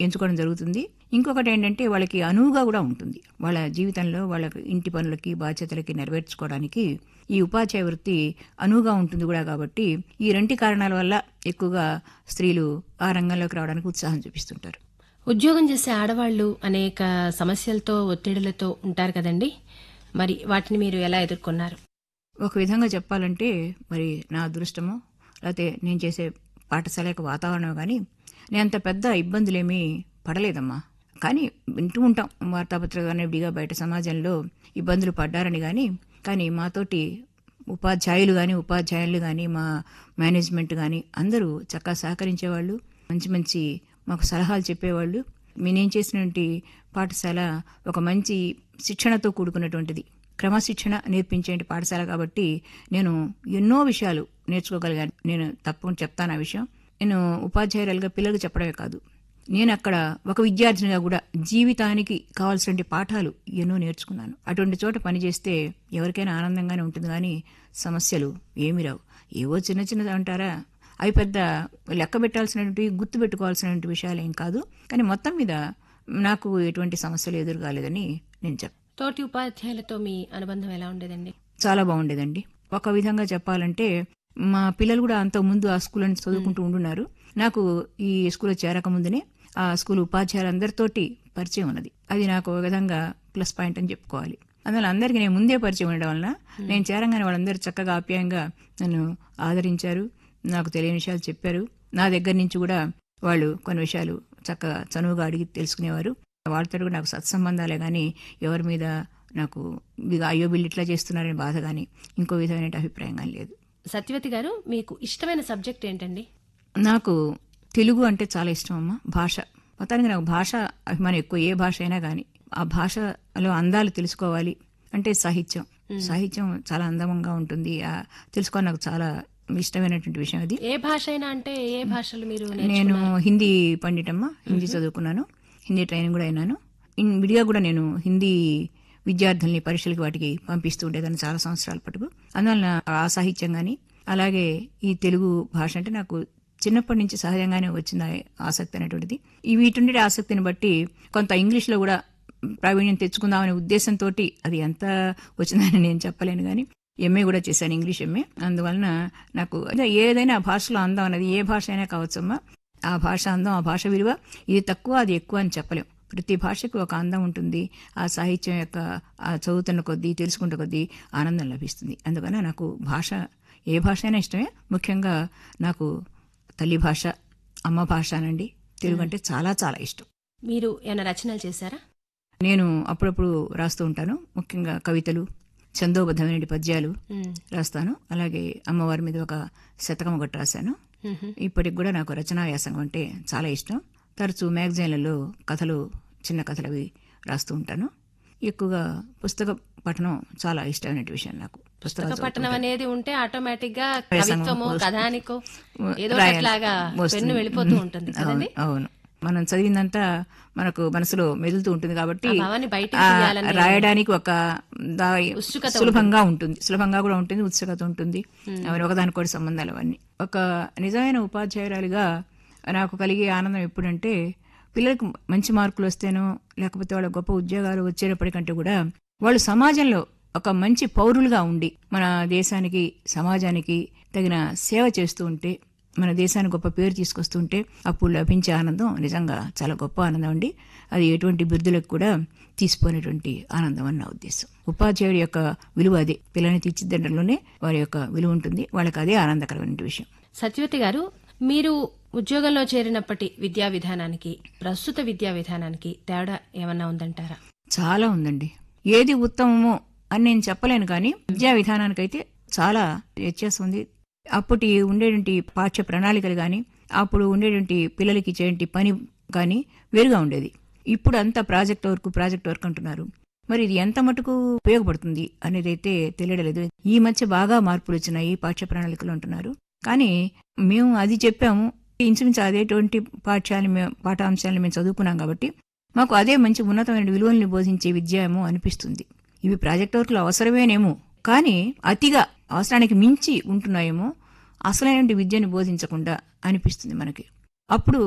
ఎంచుకోవడం జరుగుతుంది ఇంకొకటి ఏంటంటే వాళ్ళకి అనువుగా కూడా ఉంటుంది వాళ్ళ జీవితంలో వాళ్ళ ఇంటి పనులకి బాధ్యతలకి నెరవేర్చుకోవడానికి ఈ ఉపాధ్యాయ వృత్తి అనువుగా ఉంటుంది కూడా కాబట్టి ఈ రెండు కారణాల వల్ల ఎక్కువగా స్త్రీలు ఆ రంగంలోకి రావడానికి ఉత్సాహం చూపిస్తుంటారు ఉద్యోగం చేసే ఆడవాళ్లు అనేక సమస్యలతో ఒత్తిడులతో ఉంటారు కదండి మరి వాటిని మీరు ఎలా ఎదుర్కొన్నారు ఒక విధంగా చెప్పాలంటే మరి నా అదృష్టమో లేకపోతే నేను చేసే పాఠశాల యొక్క వాతావరణం కానీ నేను అంత పెద్ద ఇబ్బందులేమీ పడలేదమ్మా కానీ వింటూ ఉంటాం వార్తాపత్రిక కానీ విడిగా బయట సమాజంలో ఇబ్బందులు పడ్డారని కానీ కానీ మాతోటి ఉపాధ్యాయులు కానీ ఉపాధ్యాయులు కానీ మా మేనేజ్మెంట్ కానీ అందరూ చక్కగా సహకరించేవాళ్ళు మంచి మంచి మాకు సలహాలు చెప్పేవాళ్ళు నేను చేసినటువంటి పాఠశాల ఒక మంచి శిక్షణతో కూడుకున్నటువంటిది క్రమశిక్షణ నేర్పించే పాఠశాల కాబట్టి నేను ఎన్నో విషయాలు నేర్చుకోగలిగాను నేను తప్పకుండా చెప్తాను ఆ విషయం నేను ఉపాధ్యాయురాలుగా పిల్లలకు చెప్పడమే కాదు నేను అక్కడ ఒక విద్యార్థినిగా కూడా జీవితానికి కావాల్సిన పాఠాలు ఎన్నో నేర్చుకున్నాను అటువంటి చోట పనిచేస్తే ఎవరికైనా ఆనందంగానే ఉంటుంది కానీ సమస్యలు ఏమి రావు ఏవో చిన్న చిన్నది అంటారా అవి పెద్ద లెక్క పెట్టాల్సినటువంటి గుర్తు పెట్టుకోవాల్సినటువంటి విషయాలు ఏం కాదు కానీ మొత్తం మీద నాకు ఎటువంటి సమస్యలు ఎదురు కాలేదని నేను చెప్ తోటి ఉపాధ్యాయులతో మీ అనుబంధం ఎలా ఉండేదండి చాలా బాగుండేదండి ఒక విధంగా చెప్పాలంటే మా పిల్లలు కూడా అంత ముందు ఆ స్కూల్ అని చదువుకుంటూ ఉండున్నారు నాకు ఈ స్కూల్లో చేరక ముందునే ఆ స్కూల్ ఉపాధ్యాయులందరితోటి పరిచయం ఉన్నది అది నాకు ఒక విధంగా ప్లస్ పాయింట్ అని చెప్పుకోవాలి అందువల్ల అందరికీ నేను ముందే పరిచయం ఉండడం వలన నేను చేరంగానే వాళ్ళందరూ చక్కగా ఆప్యాయంగా నన్ను ఆదరించారు నాకు తెలియని విషయాలు చెప్పారు నా దగ్గర నుంచి కూడా వాళ్ళు కొన్ని విషయాలు చక్కగా చనువుగా అడిగి తెలుసుకునేవారు వాళ్ళతో కూడా నాకు సత్సంబంధాలే కానీ ఎవరి మీద నాకు ఇదిగో అయ్యో వీళ్ళు ఇట్లా చేస్తున్నారని బాధ కానీ ఇంకో విధమైన అభిప్రాయం కానీ లేదు సత్యవతి గారు మీకు ఇష్టమైన సబ్జెక్ట్ ఏంటండి నాకు తెలుగు అంటే చాలా ఇష్టం అమ్మా భాష మొత్తానికి నాకు భాష అభిమానం ఎక్కువ ఏ భాష అయినా కానీ ఆ భాషలో అందాలు తెలుసుకోవాలి అంటే సాహిత్యం సాహిత్యం చాలా అందమంగా ఉంటుంది ఆ తెలుసుకోవాలి నాకు చాలా ఇష్టమైనటువంటి విషయం అది ఏ భాష అయినా అంటే ఏ భాషలు మీరు నేను హిందీ పండిటమ్మా హిందీ చదువుకున్నాను హిందీ ట్రైనింగ్ కూడా అయినాను ఇన్- విడిగా కూడా నేను హిందీ విద్యార్థుల్ని పరీక్షలకి వాటికి పంపిస్తూ ఉండేదాన్ని చాలా సంవత్సరాల పట్టుకు అందువలన ఆ సాహిత్యం కానీ అలాగే ఈ తెలుగు భాష అంటే నాకు చిన్నప్పటి నుంచి సహజంగానే వచ్చిన ఆసక్తి అనేటువంటిది ఈ వీటి ఆసక్తిని బట్టి కొంత ఇంగ్లీష్లో కూడా ప్రావీణ్యం తెచ్చుకుందామనే ఉద్దేశంతో అది ఎంత వచ్చిందని నేను చెప్పలేను కానీ ఎంఏ కూడా చేశాను ఇంగ్లీష్ ఎంఏ అందువలన నాకు అదే ఏదైనా ఆ భాషలో అందం అనేది ఏ భాష అయినా కావచ్చమ్మా ఆ భాష అందం ఆ భాష విలువ ఇది తక్కువ అది ఎక్కువ అని చెప్పలేం ప్రతి భాషకు ఒక అందం ఉంటుంది ఆ సాహిత్యం యొక్క ఆ చదువుతున్న కొద్దీ తెలుసుకుంటే కొద్దీ ఆనందం లభిస్తుంది అందుకని నాకు భాష ఏ భాష అయినా ఇష్టమే ముఖ్యంగా నాకు తల్లి భాష అమ్మ భాష అనండి తెలుగు అంటే చాలా చాలా ఇష్టం మీరు ఏమైనా రచనలు చేశారా నేను అప్పుడప్పుడు రాస్తూ ఉంటాను ముఖ్యంగా కవితలు చందోబద్ధమైన పద్యాలు మ్మ్. రాస్తాను అలాగే అమ్మవారి మీద ఒక శతకం ఒకటి రాశాను మ్మ్. ఇప్పటికి కూడా నాకు రచనా వ్యాసంగం అంటే చాలా ఇష్టం తరచూ మ్యాగజైన్లలో కథలు చిన్న కథలు అవి రాస్తూ ఉంటాను ఎక్కువగా పుస్తక పఠనం చాలా ఇష్టమైన విషయం నాకు పుస్తకాలు పుస్తక పట్టణం అనేది ఉంటే ఆటోమేటిక్ గా వ్యాసంగం, కవిత్వమో పుస్తకం. కథానికో ఏదో రాయాలి. ఒకట్లాగా వస్తుంది. పెన్ను వెళ్ళిపోతూ ఉంటుంది కదండి అవును, అవును మనం చదివిందంతా మనకు మనసులో మెదులుతూ ఉంటుంది కాబట్టి ఆ భావాన్ని బయటికి ఆ తీయాలనే రాయడానికి ఒక దా- ఉత్సుకత సులభంగా ఉంటుంది సులభంగా కూడా ఉంటుంది ఉత్సుకత ఉంటుంది అవన్నీ ఒకదానికోటి సంబంధాలు అవన్నీ ఒక నిజమైన ఉపాధ్యాయురాలిగా నాకు కలిగే ఆనందం ఎప్పుడంటే పిల్లలకు మంచి మార్కులు వస్తేనో లేకపోతే వాళ్ళ గొప్ప ఉద్యోగాలు వచ్చేటప్పటికంటే కూడా వాళ్ళు సమాజంలో ఒక మంచి పౌరులుగా ఉండి మన దేశానికి సమాజానికి తగిన సేవ చేస్తూ ఉంటే మన దేశానికి గొప్ప పేరు తీసుకొస్తుంటే అప్పుడు లభించే ఆనందం నిజంగా చాలా గొప్ప ఆనందం అండి అది ఎటువంటి బిరుదులకు కూడా తీసిపోయినటువంటి ఆనందం అని నా ఉద్దేశం ఉపాధ్యాయుడి యొక్క విలువ అదే పిల్లల్ని తీర్చిదిద్దడంలోనే వారి యొక్క విలువ ఉంటుంది వాళ్ళకి అదే ఆనందకరమైన విషయం సత్యవతి గారు మీరు ఉద్యోగంలో చేరినప్పటి విద్యా విధానానికి ప్రస్తుత విద్యా విధానానికి తేడా ఏమన్నా ఉందంటారా చాలా ఉందండి ఏది ఉత్తమమో అని నేను చెప్పలేను కానీ విద్యా విధానానికైతే చాలా వ్యత్యాసం ఉంది అప్పటి ఉండేటువంటి పాఠ్య ప్రణాళికలు కానీ అప్పుడు ఉండేటువంటి పిల్లలకి ఇచ్చేటువంటి పని కానీ వేరుగా ఉండేది ఇప్పుడు అంతా ప్రాజెక్ట్ వర్క్ ప్రాజెక్ట్ వర్క్ అంటున్నారు మరి ఇది ఎంత మటుకు ఉపయోగపడుతుంది అనేది అయితే తెలియలేదు ఈ మధ్య బాగా మార్పులు వచ్చినాయి పాఠ్య ప్రణాళికలు అంటున్నారు కానీ మేము అది చెప్పాము ఇంచుమించు అదేటువంటి పాఠ్యాలు మేము పాఠాంశాలను మేము చదువుకున్నాం కాబట్టి మాకు అదే మంచి ఉన్నతమైన విలువల్ని బోధించే విద్య ఏమో అనిపిస్తుంది ఇవి ప్రాజెక్ట్ వర్క్లు అవసరమేనేమో కానీ అతిగా అవసరానికి మించి ఉంటున్నాయేమో అసలైన విద్యను బోధించకుండా అనిపిస్తుంది మనకి అప్పుడు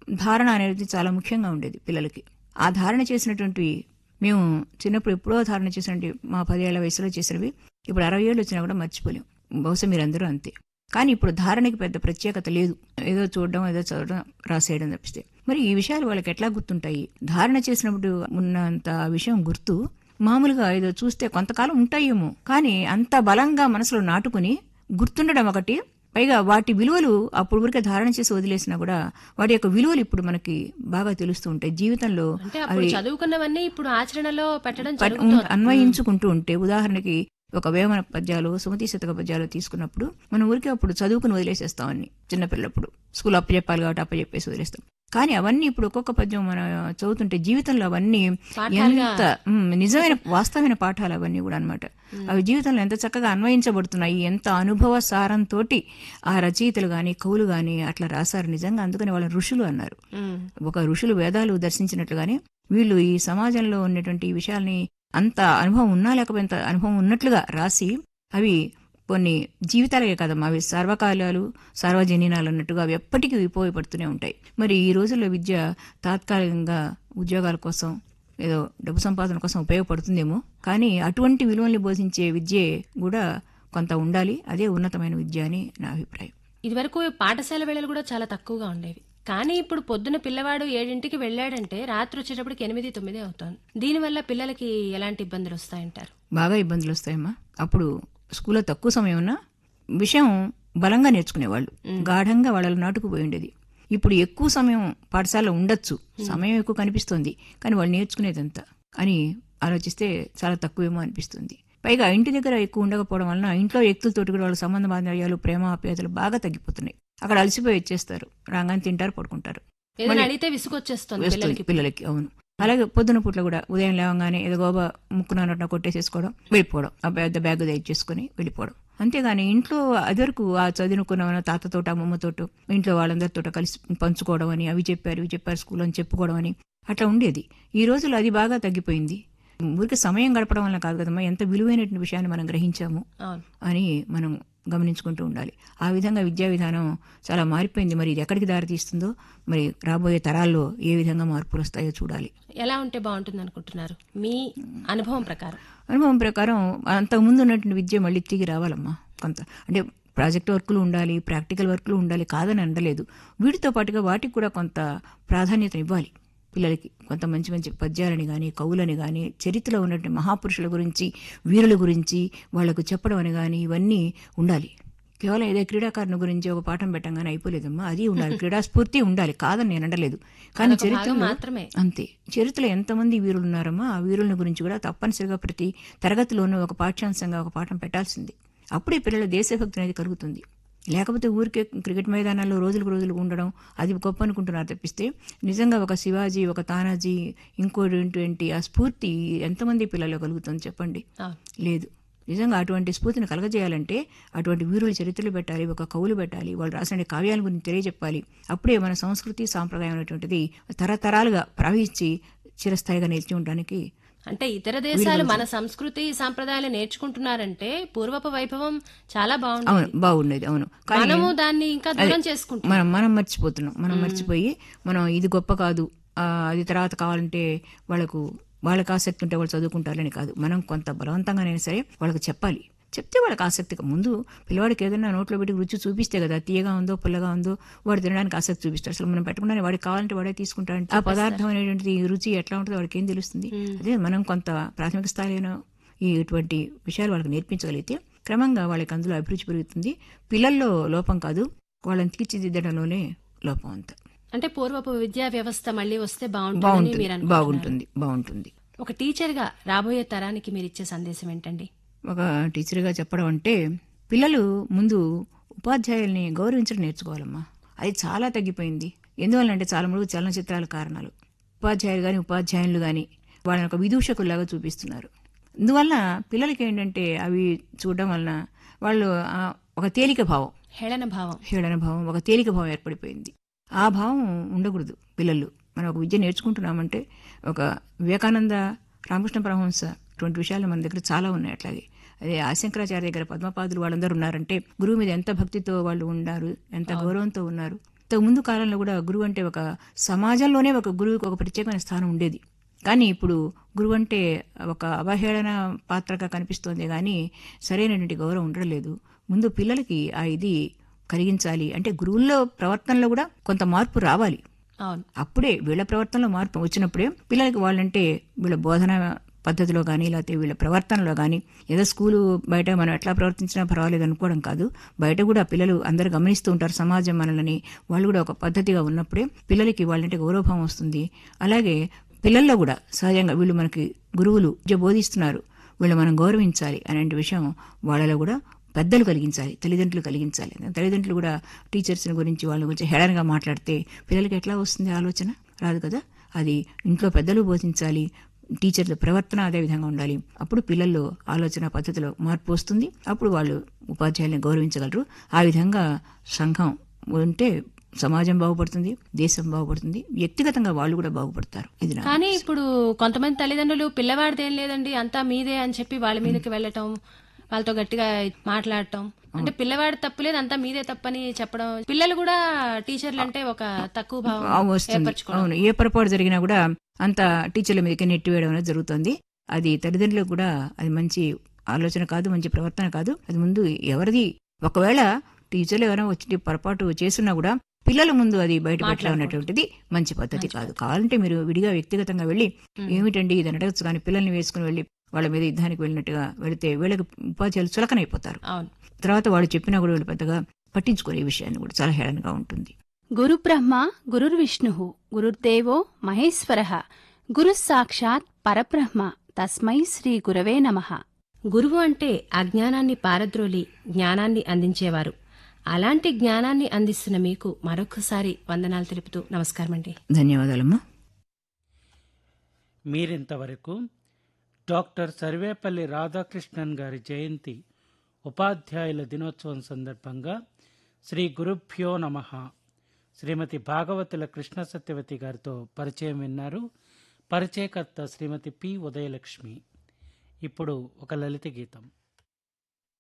ధారణ అనేది చాలా ముఖ్యంగా ఉండేది పిల్లలకి ఆ ధారణ చేసినటువంటి మేము చిన్నప్పుడు ఎప్పుడో ధారణ చేసినటువంటి మా పదేళ్ల వయసులో చేసినవి ఇప్పుడు అరవై ఏళ్ళు వచ్చినా కూడా మర్చిపోలేం బహుశా మీరందరూ అంతే కానీ ఇప్పుడు ధారణకి పెద్ద ప్రత్యేకత లేదు ఏదో చూడడం ఏదో చదవడం రాసేయడం తప్పిస్తే మరి ఈ విషయాలు వాళ్ళకి ఎట్లా గుర్తుంటాయి ధారణ చేసినప్పుడు ఉన్నంత విషయం గుర్తు మామూలుగా ఏదో చూస్తే కొంతకాలం ఉంటాయేమో కానీ అంత బలంగా మనసులో నాటుకుని గుర్తుండడం ఒకటి పైగా వాటి విలువలు అప్పుడు వరకే ధారణ చేసి వదిలేసినా కూడా వాటి యొక్క విలువలు ఇప్పుడు మనకి బాగా తెలుస్తూ ఉంటాయి జీవితంలో అంటే అప్పుడు చదువుకున్నవన్నీ ఇప్పుడు ఆచరణలో పెట్టడం పట్- జరుగుతుంది అన్వయించుకుంటూ ఉంటే ఉదాహరణకి ఒక వేమన పద్యాలు సుమతి శతక పద్యాలు తీసుకున్నప్పుడు మనం ఊరికే అప్పుడు చదువుకుని వదిలేసేస్తాం అన్ని చిన్నపిల్లప్పుడు స్కూల్ అప్పచెప్పాలి కాబట్టి అప్పచెప్పేసి వదిలేస్తాం కానీ అవన్నీ ఇప్పుడు ఒక్కొక్క పద్యం మనం చదువుతుంటే జీవితంలో అవన్నీ ఎంత ఉమ్, నిజమైన వాస్తవమైన పాఠాలు అవన్నీ కూడా అన్నమాట అవి జీవితంలో ఎంత చక్కగా అన్వయించబడుతున్నాయి ఎంత అనుభవ సారంతో ఆ రచయితలు గాని కవులు గాని అట్లా రాశారు నిజంగా అందుకని వాళ్ళ ఋషులు అన్నారు ఉమ్. ఒక ఋషులు వేదాలు దర్శించినట్లుగానే వీళ్ళు ఈ సమాజంలో ఉన్నటువంటి ఈ విషయాల్ని అంత అనుభవం ఉన్నా లేకపోతే అనుభవం ఉన్నట్లుగా రాసి అవి కొన్ని జీవితాలకే కదమ్మా అవి సర్వకాలాలు సార్వజనీనాలు అన్నట్టుగా అవి ఎప్పటికీ ఉపయోగపడుతూనే ఉంటాయి మరి ఈ రోజుల్లో విద్య తాత్కాలికంగా ఉద్యోగాల కోసం ఏదో డబ్బు సంపాదన కోసం ఉపయోగపడుతుందేమో కానీ అటువంటి విలువల్ని బోధించే విద్యే కూడా కొంత ఉండాలి అదే ఉన్నతమైన విద్య అని నా అభిప్రాయం ఇదివరకు పాఠశాల వేళలు కూడా చాలా తక్కువగా ఉండేవి కానీ ఇప్పుడు పొద్దున పిల్లవాడు ఏడింటికి వెళ్ళాడంటే రాత్రి వచ్చేటప్పటికి ఎనిమిది తొమ్మిది అవుతోంది దీనివల్ల పిల్లలకి ఎలాంటి ఇబ్బందులు వస్తాయంటారు బాగా ఇబ్బందులు వస్తాయమ్మా అప్పుడు స్కూల్లో తక్కువ సమయం ఉన్నా విషయం బలంగా నేర్చుకునేవాళ్ళు గాఢంగా వాళ్ళలో నాటుకుపోయి ఉండేది ఇప్పుడు ఎక్కువ సమయం పాఠశాలలో ఉండొచ్చు సమయం ఎక్కువ కనిపిస్తుంది కానీ వాళ్ళు నేర్చుకునేదంతా అని ఆలోచిస్తే చాలా తక్కువేమో అనిపిస్తుంది పైగా ఇంటి దగ్గర ఎక్కువ ఉండకపోవడం వలన ఇంట్లో వ్యక్తులతోటి కూడా వాళ్ళ సంబంధ బాంధవ్యాలు ప్రేమ ఆప్యాయతలు బాగా తగ్గిపోతున్నాయి అక్కడ అలసిపోయి వచ్చేస్తారు రాగానే తింటారు పడుకుంటారు ఏదైనా అడిగితే విసుగొచ్చేస్తుంది వస్తుంది పిల్లలకి పిల్లలకి అవును అలాగే పొద్దున పూట్ల కూడా ఉదయం లేవగానే ఏదో గోబా ముక్కున కొట్టేసేసుకోవడం వెళ్ళిపోవడం ఆ పెద్ద బ్యాగ్ చేసుకుని వెళ్ళిపోవడం అంతేగాని ఇంట్లో అదివరకు ఆ చదువుకున్న తాతతోట అమ్మమ్మతోట ఇంట్లో వాళ్ళందరితో కలిసి పంచుకోవడం అని అవి చెప్పారు ఇవి చెప్పారు స్కూల్ అని చెప్పుకోవడం అని అట్లా ఉండేది ఈ రోజుల్లో అది బాగా తగ్గిపోయింది ఊరికి సమయం గడపడం వల్ల కాదు కదమ్మా ఎంత విలువైనటువంటి విషయాన్ని మనం గ్రహించాము అవును అని మనం గమనించుకుంటూ ఉండాలి ఆ విధంగా విద్యా విధానం చాలా మారిపోయింది మరి ఇది ఎక్కడికి దారితీస్తుందో మరి రాబోయే తరాల్లో ఏ విధంగా మార్పులు వస్తాయో చూడాలి ఎలా ఉంటే బాగుంటుంది అనుకుంటున్నారు మీ అనుభవం ప్రకారం అనుభవం ప్రకారం అంతకుముందు ఉన్నటువంటి విద్య మళ్ళీ తిరిగి రావాలమ్మా కొంత అంటే ప్రాజెక్ట్ వర్కులు ఉండాలి ప్రాక్టికల్ వర్కులు ఉండాలి కాదని అనలేదు వీటితో పాటుగా వాటికి కూడా కొంత ప్రాధాన్యత ఇవ్వాలి పిల్లలకి కొంత మంచి మంచి పద్యాలని కానీ కవులని కానీ చరిత్రలో ఉన్నటువంటి మహాపురుషుల గురించి వీరుల గురించి వాళ్లకు చెప్పడం అని కానీ ఇవన్నీ ఉండాలి కేవలం ఏదో క్రీడాకారుని గురించి ఒక పాఠం పెట్టంగానే అయిపోలేదమ్మా అది ఉండాలి క్రీడా స్ఫూర్తి ఉండాలి కాదని నేను అనలేదు కానీ అదొక భాగం చరిత్రలో మాత్రమే అంతే చరిత్రలో ఎంతమంది వీరులు ఉన్నారమ్మా ఆ వీరుల గురించి కూడా తప్పనిసరిగా ప్రతి తరగతిలోనూ ఒక పాఠ్యాంశంగా ఒక పాఠం పెట్టాల్సింది అప్పుడే పిల్లల దేశభక్తి అనేది కలుగుతుంది లేకపోతే ఊరికే క్రికెట్ మైదానాల్లో రోజులకు రోజులు ఉండడం అది గొప్ప అనుకుంటున్నారు తప్పిస్తే నిజంగా ఒక శివాజీ ఒక తానాజీ ఇంకోటి ఆ స్ఫూర్తి ఎంతమంది పిల్లల్లో కలుగుతుంది చెప్పండి అవును లేదు నిజంగా అటువంటి స్ఫూర్తిని కలగజేయాలంటే అటువంటి వీరుల చరిత్రలు పెట్టాలి ఒక కవులు పెట్టాలి వాళ్ళు రాసిన కావ్యాల గురించి తెలియజెప్పాలి అప్పుడే మన సంస్కృతి సాంప్రదాయం అనేటువంటిది తరతరాలుగా ప్రవహించి చిరస్థాయిగా నిలిచి ఉండడానికి అంటే ఇతర దేశాలు మన సంస్కృతి సాంప్రదాయాలు నేర్చుకుంటున్నారంటే పూర్వపు వైభవం చాలా బాగుంది అవును బాగుండేది అవును కానీ మనము దాన్ని ఇంకా దూరం చేసుకుంటాం మనం మనం మర్చిపోతున్నాం మనం మర్చిపోయి మనం ఇది గొప్ప కాదు ఆ, అది తర్వాత కావాలంటే వాళ్ళకు వాళ్ళకి ఆసక్తి ఉంటే వాళ్ళు చదువుకుంటారని కాదు మనం కొంత బలవంతంగానైనా సరే వాళ్ళకి చెప్పాలి చెప్తే వాళ్ళకి ఆసక్తిగా ముందు పిల్లవాడికి ఏదైనా నోట్లో పెట్టి రుచి చూపిస్తే కదా తీయగా ఉందో పుల్లగా ఉందో వాడు తినడానికి ఆసక్తి చూపిస్తాడు అసలు మనం పెట్టకుండానే వాడికి కావాలంటే వాడే తీసుకుంటాడు ఆ పదార్థం అనేటువంటిది రుచి ఎట్లా ఉంటుందో వాడికి ఏం తెలుస్తుంది అదే మనం కొంత ప్రాథమిక స్థాయిలో ఈ ఇటువంటి విషయాలు వాళ్ళకి నేర్పించగలిగితే క్రమంగా వాళ్ళకి అందులో అభిరుచి పెరుగుతుంది పిల్లల్లో లోపం కాదు వాళ్ళని తీర్చిదిద్దడంలోనే లోపం అంతా అంటే పూర్వపు విద్యా వ్యవస్థ మళ్ళీ వస్తే బాగుంటుందని మీరు బాగుంటుంది అనుకుంటున్నారు బాగుంటుంది బాగుంటుంది ఒక టీచర్ గా రాబోయే తరానికి మీరు ఇచ్చే సందేశం ఏంటండి ఒక టీచర్గా చెప్పడం అంటే పిల్లలు ముందు ఉపాధ్యాయుల్ని గౌరవించడం నేర్చుకోవాలమ్మా అది చాలా తగ్గిపోయింది ఎందువల్లంటే చాలా మటుకు చలనచిత్రాల కారణాలు ఉపాధ్యాయులు కానీ ఉపాధ్యాయులు కానీ వాళ్ళని ఒక విదూషకుల్లాగా చూపిస్తున్నారు అందువల్ల పిల్లలకి ఏంటంటే అవి చూడడం వలన వాళ్ళు ఆ, ఒక తేలిక భావం హేళన భావం హేళన భావం ఒక తేలిక భావం ఏర్పడిపోయింది ఆ భావం ఉండకూడదు పిల్లలు మనం ఒక విద్య నేర్చుకుంటున్నామంటే ఒక వివేకానంద రామకృష్ణ పరమహంస ఇటువంటి విషయాలు మన దగ్గర చాలా ఉన్నాయి అట్లాగే అదే ఆశంకరాచార్య దగ్గర పద్మపాదులు వాళ్ళందరూ ఉన్నారంటే గురువు మీద ఎంత భక్తితో వాళ్ళు ఉన్నారు ఎంత గౌరవంతో ఉన్నారు ఇంతకు ముందు కాలంలో కూడా గురువు అంటే ఒక సమాజంలోనే ఒక గురువుకి ఒక ప్రత్యేకమైన స్థానం ఉండేది కానీ ఇప్పుడు గురువు అంటే ఒక అవహేళన పాత్రగా కనిపిస్తోంది కానీ సరైనటువంటి గౌరవం ఉండడం లేదు ముందు పిల్లలకి ఆ ఇది కలిగించాలి అంటే గురువుల్లో ప్రవర్తనలో కూడా కొంత మార్పు రావాలి అవును అప్పుడే వీళ్ళ ప్రవర్తనలో మార్పు వచ్చినప్పుడే పిల్లలకి వాళ్ళంటే వీళ్ళ బోధన పద్ధతిలో కానీ లేకపోతే వీళ్ళ ప్రవర్తనలో కానీ ఏదో స్కూలు బయట మనం ఎట్లా ప్రవర్తించినా పర్వాలేదు అనుకోవడం కాదు బయట కూడా పిల్లలు అందరు గమనిస్తూ ఉంటారు సమాజం మనల్ని వాళ్ళు కూడా ఒక పద్ధతిగా ఉన్నప్పుడే పిల్లలకి వాళ్ళంటే గౌరవభావం వస్తుంది అలాగే పిల్లల్లో కూడా సహజంగా వీళ్ళు మనకి గురువులు విద్య బోధిస్తున్నారు వీళ్ళు మనం గౌరవించాలి అనే విషయం వాళ్ళలో కూడా పెద్దలు కలిగించాలి తల్లిదండ్రులు కలిగించాలి తల్లిదండ్రులు కూడా టీచర్స్ని గురించి వాళ్ళ గురించి హేళనగా మాట్లాడితే పిల్లలకి ఎట్లా వస్తుంది ఆలోచన రాదు కదా అది ఇంట్లో పెద్దలు బోధించాలి టీచర్ల ప్రవర్తన అదే విధంగా ఉండాలి అప్పుడు పిల్లల్లో ఆలోచన పద్ధతిలో మార్పు వస్తుంది అప్పుడు వాళ్ళు ఉపాధ్యాయుల్ని గౌరవించగలరు ఆ విధంగా సంఘం ఉంటే సమాజం బాగుపడుతుంది దేశం బాగుపడుతుంది వ్యక్తిగతంగా వాళ్ళు కూడా బాగుపడతారు ఇది నా కానీ ఇప్పుడు కొంతమంది తల్లిదండ్రులు పిల్లవాడిదేం లేదండి అంతా మీదే అని చెప్పి వాళ్ళ మీదకి వెళ్ళటం వాళ్ళతో గట్టిగా మాట్లాడటం అంటే పిల్లవాడి తప్పు లేదు అంతా మీదే తప్పని చెప్పడం పిల్లలు కూడా టీచర్లు అంటే ఒక తక్కువ ఆ, భావం వస్తుంది ఏర్పరచుకోవడం అవును ఏ పొరపాటు జరిగినా కూడా అంత టీచర్ల మీదకి నెట్టివేయడం అనేది జరుగుతుంది అది తల్లిదండ్రులకు కూడా అది మంచి ఆలోచన కాదు మంచి ప్రవర్తన కాదు అది ముందు ఎవరిది ఒకవేళ టీచర్లు ఎవరైనా వచ్చి పొరపాటు చేస్తున్నా కూడా పిల్లల ముందు అది బయట పెట్టడం అనేటువంటిది మంచి పద్ధతి కాదు కావాలంటే మీరు విడిగా వ్యక్తిగతంగా వెళ్ళి ఏమిటండి ఇది అని అడగచ్చు కానీ పిల్లల్ని వేసుకుని వెళ్ళి వాళ్ళ మీద యుద్ధానికి వెళ్ళినట్టుగా వెళితే వీళ్ళకి ఉపాధ్యాయులు చులకనైపోతారు అవును తర్వాత వాళ్ళు చెప్పినా కూడా వీళ్ళు పెద్దగా పట్టించుకోరు ఈ విషయాన్ని కూడా చాలా హేళనగా ఉంటుంది గురుబ్రహ్మ గురుర్విష్ణుః గురుర్దేవో మహేశ్వరః గురుః సాక్షాత్ పరబ్రహ్మ తస్మై శ్రీ గురవే నమః గురువు అంటే అజ్ఞానాన్ని పారద్రోలి జ్ఞానాన్ని అందించేవారు అలాంటి జ్ఞానాన్ని అందిస్తున్న మీకు మరొకసారి వందనాలు తెలుపుతూ నమస్కారం అండి ధన్యవాదాలమ్మా మీరింతవరకు డాక్టర్ సర్వేపల్లి రాధాకృష్ణన్ గారి జయంతి ఉపాధ్యాయుల దినోత్సవం సందర్భంగా శ్రీ గురుభ్యో నమ శ్రీమతి భాగవతుల కృష్ణ సత్యవతి గారితో పరిచయం విన్నారు పరిచయకర్త శ్రీమతి పి ఉదయలక్ష్మి ఇప్పుడు ఒక లలిత గీతం